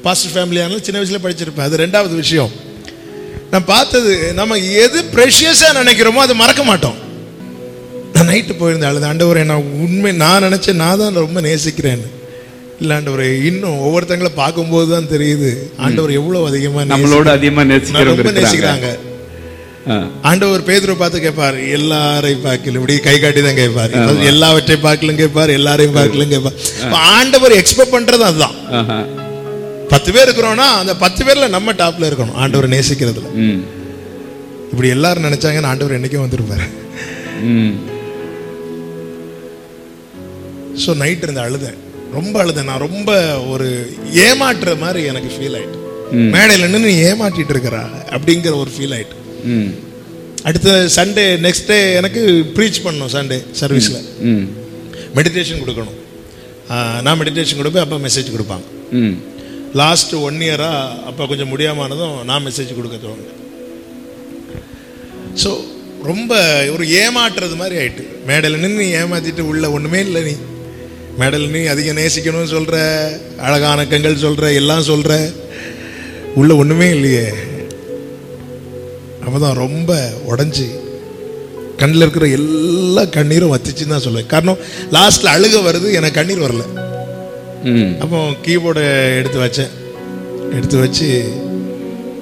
Pastor ஃபேமிலியானாலும் சின்ன வயசுல படிச்சிருப்பேன் அது ரெண்டாவது விஷயம் நான் பார்த்தது நம்ம எது ப்ரெஷியஸாக நினைக்கிறோமோ அதை மறக்க மாட்டோம் நான் நைட்டு போயிருந்தேன் அழுது ஆண்டவரே நான் உண்மை நான் நினச்சேன் நான் தான் ரொம்ப நேசிக்கிறேன்னு இல்லை ஆண்டவரே இன்னும் ஒவ்வொருத்தங்களை பார்க்கும்போது தான் தெரியுது ஆண்டவர் எவ்வளோ அதிகமாக நம்மளோட அதிகமா நேசிக்கிறவங்க ரொம்ப இருக்கிறாங்க நேசிக்கிறாங்க ஆ. ஆண்டவர் பேதுரு பார்த்து கேட்பார் எல்லாரையும் பார்க்கல இப்படி கை காட்டி தான் கேட்பார் எல்லாவற்றையும் பார்க்கலும் கேட்பார் எல்லாரையும் பார்க்கலும் கேட்பார் அப்ப ஆண்டவர் எக்ஸ்பெக்ட் பண்றது அதுதான் ஆஹா. பத்து பேர் இருக்கிறோம்னா அந்த பத்து பேர்ல நம்ம டாப்ல இருக்கணும் ஆண்டவர் நேசிக்கிறதுல ம். இப்படி எல்லாரும் நினைச்சாங்கன்னு ஆண்டவர் என்னைக்கும் வந்திருப்பாரு ம். ஸோ நைட் இருந்து அழுதேன் ரொம்ப அழுதேன் நான் ரொம்ப ஒரு ஏமாற்றுற மாதிரி எனக்கு ஃபீல் ஆயிட்டு மேடையில் நின்று நீ ஏமாற்றிட்டு இருக்கிறா அப்படிங்கிற ஒரு ஃபீல் ஆயிட்டு ம். அடுத்த சண்டே நெக்ஸ்ட் டே எனக்கு ப்ரீச் பண்ணணும் சண்டே சர்வீஸில் ம். மெடிடேஷன் கொடுக்கணும் ஆஹ் நான் மெடிடேஷன் கொடுப்பேன் அப்பா மெசேஜ் கொடுப்பாங்க ம். லாஸ்ட் ஒன் இயராக அப்போ கொஞ்சம் முடியாமானதும் நான் மெசேஜ் கொடுக்க துவங்கினேன் ஸோ ரொம்ப ஒரு ஏமாற்றுறது மாதிரி ஆயிட்டு மேடையில் நின்று நீ ஏமாத்திட்டு உள்ள ஒன்றுமே இல்லை நீ மேடையில் நீ அதிகம் நேசிக்கணும்னு சொல்கிற அழகான கண்கள் சொல்கிற எல்லாம் சொல்கிற உள்ள ஒன்றுமே இல்லையே அப்பதான் ரொம்ப உடஞ்சி கண்ணில் இருக்கிற எல்லா கண்ணீரும் வத்திச்சுன்னு தான் சொல்லுவேன் காரணம் லாஸ்ட்டில் அழுக வருது எனக்கு கண்ணீர் வரல ம். அப்போ கீபோர்டை எடுத்து வச்சேன் எடுத்து வச்சு